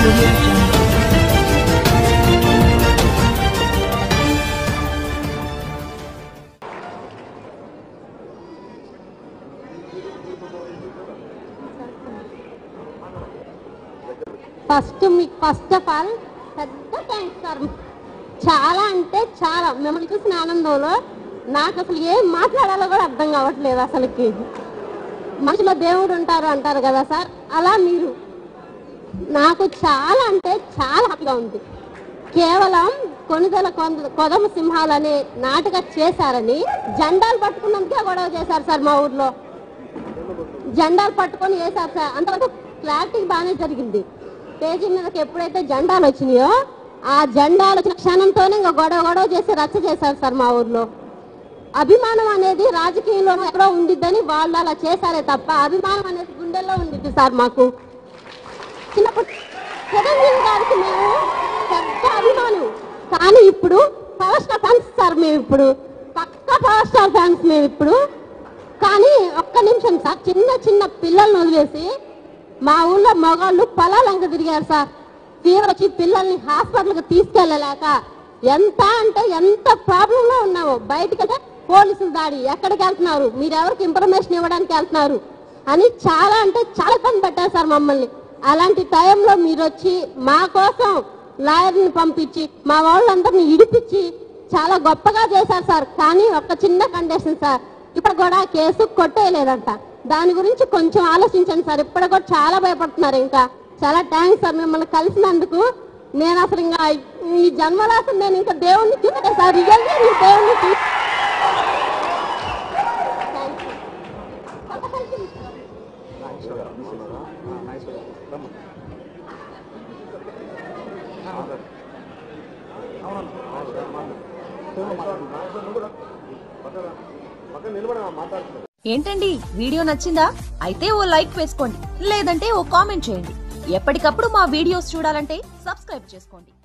audio jungle. First మీకు first of all పెద్ద thanks sir చాలా అంటే చాలా మిమ్మల్ని చూసిన ఆనందంలో నాకు అసలు ఏం మాట్లాడాలో కూడా అర్థం కావట్లేదు అసలుకి మనిషిలో దేవుడు ఉంటారు అంటారు కదా సార్ అలా మీరు నాకు చాలా అంటే చాలా హ్యాపీగా ఉంది కేవలం కొనుదల కొంద- కొదమ సింహాలు అనే నాటక చేశారని జెండాలు పట్టుకున్నందుకే గొడవ చేశారు సార్ మా ఊర్లో జెండాలు పట్టుకొని వేశారు సార్ అంతవరకు క్లారిటీ బాగానే జరిగింది పేజీ మీదకి ఎప్పుడైతే జెండాలు వచ్చినాయో ఆ జెండాలు వచ్చిన క్షణంతోనే ఇంకా గొడవ గొడవ చేసి రచ్చ చేశారు సార్ మా ఊర్లో అభిమానం అనేది రాజకీయంలో ఎక్కడో ఉండిద్దని వాళ్ళు అలా చేశారే తప్ప అభిమానం అనేది గుండెల్లో ఉండిద్ది సార్ మాకు చిన్నప్పుడు చిరంజీవి గారికి మేము పెద్ద అభిమానం కానీ ఇప్పుడు పవర్ స్టార్ ఫ్యాన్స్ సార్ మేము ఇప్పుడు పక్కా పవర్ స్టార్ ఫ్యాన్స్ మేము ఇప్పుడు కానీ ఒక్క నిమిషం సార్ చిన్న చిన్న పిల్లల్ని వదిలేసి మా ఊళ్ళో మగాళ్ళు పొలాలంక తిరిగారు సార్ ఫీవర్ వచ్చి పిల్లల్ని హాస్పిటల్కి తీసుకెళ్ళలేక ఎంత అంటే ఎంత ప్రాబ్లంలో ఉన్నాము బయటకి పోలీసులు దాడి ఎక్కడికి వెళ్తున్నారు మీరు ఎవరికి ఇన్ఫర్మేషన్ ఇవ్వడానికి వెళ్తున్నారు అని చాలా అంటే చాలా ఇబ్బంది పెట్టారు సార్ మమ్మల్ని అలాంటి టైంలో మీరు వచ్చి మా కోసం లాయర్ని పంపించి మా వాళ్ళందరినీ ఇడిపించి చాలా గొప్పగా చేశారు సార్ కానీ ఒక చిన్న కండిషన్ సార్ ఇప్పుడు కూడా కేసు కొట్టేయలేదంట దాని గురించి కొంచెం ఆలోచించండి సార్ ఇప్పుడు కూడా చాలా భయపడుతున్నారు ఇంకా చాలా థ్యాంక్స్ సార్ మిమ్మల్ని కలిసినందుకు నేను అసలు ఇంకా ఈ జన్మలో అసలు నేను ఇంకా దేవుణ్ణి చూసే సార్ రియల్గా ఈ దేవుణ్ణి చూ Thank you. ఒక selfie తీసుకో. ఏంటండి వీడియో నచ్చిందా అయితే ఓ లైక్ వేసుకోండి లేదంటే ఓ కామెంట్ చేయండి ఎప్పటికప్పుడు మా వీడియోస్ చూడాలంటే సబ్స్క్రైబ్ చేసుకోండి